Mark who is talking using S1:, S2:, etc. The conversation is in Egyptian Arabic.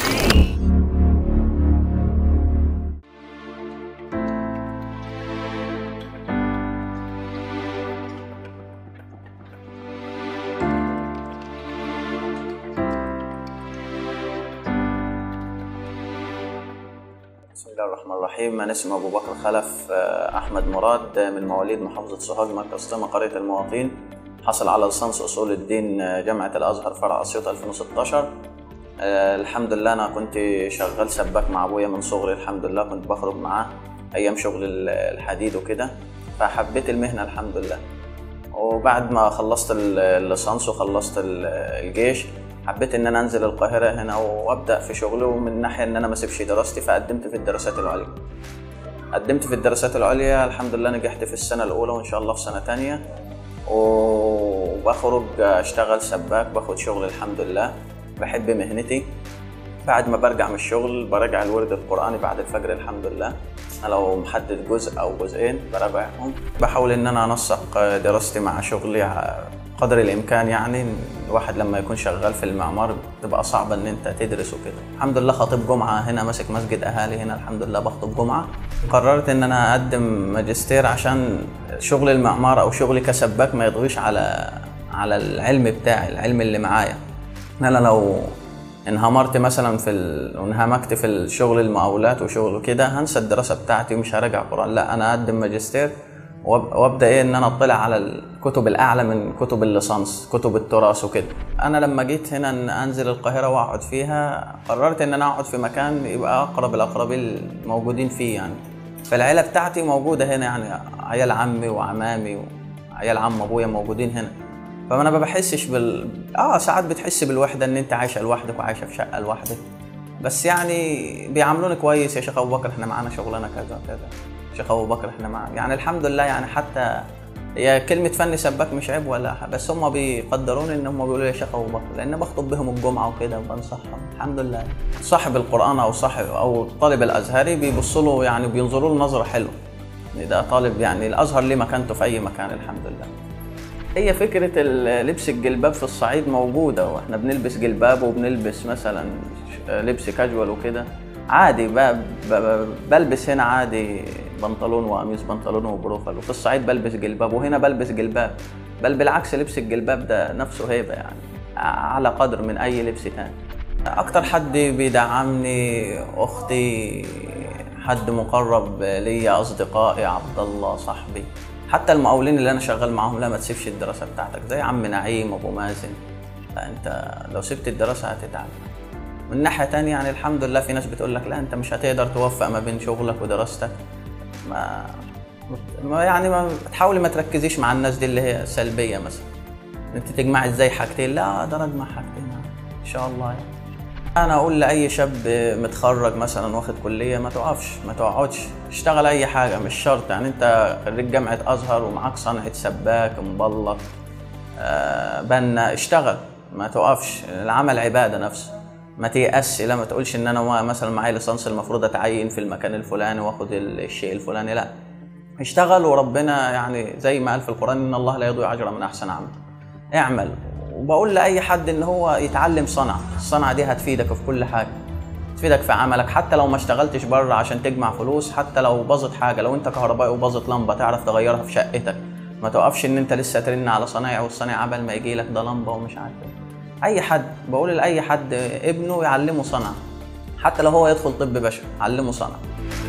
S1: بسم الله الرحمن الرحيم أنا اسمي أبو بكر خلف آه، أحمد مراد آه، من مواليد محافظة سوهاج مركز طمة قرية المواطنين حصل على ليسانس أصول الدين آه، جامعة الأزهر فرع أسيوط 2016 آه، الحمد لله أنا كنت شغال سباك مع أبويا من صغري الحمد لله كنت بخرج معاه أيام شغل ال- الحديد وكده فحبيت المهنة الحمد لله وبعد ما خلصت ال- الليسانس وخلصت ال- الجيش حبيت ان انا انزل القاهره هنا وابدا في شغلي ومن ناحيه ان انا ما اسيبش دراستي فقدمت في الدراسات العليا قدمت في الدراسات العليا الحمد لله نجحت في السنه الاولى وان شاء الله في سنه تانية وبخرج اشتغل سباك باخد شغل الحمد لله بحب مهنتي بعد ما برجع من الشغل براجع الورد القرآني بعد الفجر الحمد لله أنا لو محدد جزء أو جزئين براجعهم بحاول إن أنا أنسق دراستي مع شغلي ع- قدر الإمكان يعني الواحد لما يكون شغال في المعمار بتبقى صعبة إن أنت تدرس وكده الحمد لله خطيب جمعة هنا ماسك مسجد أهالي هنا الحمد لله بخطب جمعة قررت إن أنا أقدم ماجستير عشان شغل المعمار أو شغلي كسباك ما يضغيش على على العلم بتاعي العلم اللي معايا إن أنا لو انهمرت مثلا في ال... وانهمكت في الشغل المقاولات وشغل كده هنسى الدراسه بتاعتي ومش هراجع قران لا انا اقدم ماجستير وأب- وابدا ايه ان انا اطلع على الكتب الاعلى من كتب الليسانس كتب التراث وكده انا لما جيت هنا ان انزل القاهره واقعد فيها قررت ان انا اقعد في مكان يبقى اقرب الاقربين الموجودين فيه يعني فالعيله بتاعتي موجوده هنا يعني عيال عمي وعمامي وعيال عم ابويا موجودين هنا فانا ما بحسش بال اه ساعات بتحس بالوحده ان انت عايشه لوحدك وعايشه في شقه لوحدك بس يعني بيعاملوني كويس يا شيخ ابو بكر احنا معانا شغلانه كذا كذا شيخ ابو بكر احنا معانا يعني الحمد لله يعني حتى هي كلمة فني سباك مش عيب ولا حاجة بس هم بيقدروني ان هم بيقولوا لي يا شيخ ابو بكر لان بخطب بهم الجمعة وكده وبنصحهم الحمد لله صاحب القرآن او صاحب او الطالب الازهري بيبصوا له يعني بينظروا له نظرة حلوة إن ده طالب يعني الازهر ليه مكانته في اي مكان الحمد لله هي فكرة ال- لبس الجلباب في الصعيد موجودة واحنا بنلبس جلباب وبنلبس مثلا ش- لبس كاجوال وكده عادي ب- ب- بلبس هنا عادي بنطلون وقميص بنطلون وبروفل وفي الصعيد بلبس جلباب وهنا بلبس جلباب بل بالعكس لبس الجلباب ده نفسه هيبة يعني على قدر من أي لبس تاني أكتر حد بيدعمني أختي حد مقرب ليا أصدقائي عبد الله صاحبي حتى المقاولين اللي أنا شغال معاهم لا ما تسيبش الدراسة بتاعتك زي عم نعيم أبو مازن فأنت لو سبت الدراسة هتتعب من ناحية تانية يعني الحمد لله في ناس بتقول لك لا أنت مش هتقدر توفق ما بين شغلك ودراستك ما ما يعني ما تحاولي ما تركزيش مع الناس دي اللي هي سلبية مثلا انت تجمعي ازاي حاجتين لا اقدر اجمع حاجتين ان شاء الله يعني. انا اقول لاي شاب متخرج مثلا واخد كليه ما توقفش ما تقعدش اشتغل اي حاجه مش شرط يعني انت خريج جامعه ازهر ومعاك صنعه سباك مبلط آه، بنا اشتغل ما توقفش العمل عباده نفسه ما تيأسش لا ما تقولش ان انا ما- مثلا معايا ليسانس المفروض اتعين في المكان الفلاني واخد ال- الشيء الفلاني لا اشتغل وربنا يعني زي ما قال في القران ان الله لا يضيع اجر من احسن عمل اعمل وبقول لاي حد ان هو يتعلم صنعه الصنعه دي هتفيدك في كل حاجه تفيدك في عملك حتى لو ما اشتغلتش بره عشان تجمع فلوس حتى لو باظت حاجه لو انت كهربائي وباظت لمبه تعرف تغيرها في شقتك ما توقفش ان انت لسه ترن على صنايعي والصنايعي عبل ما يجي لك ده لمبه ومش عارف ايه اي حد بقول لاي حد ابنه يعلمه صنعه حتى لو هو يدخل طب بشري علمه صنعه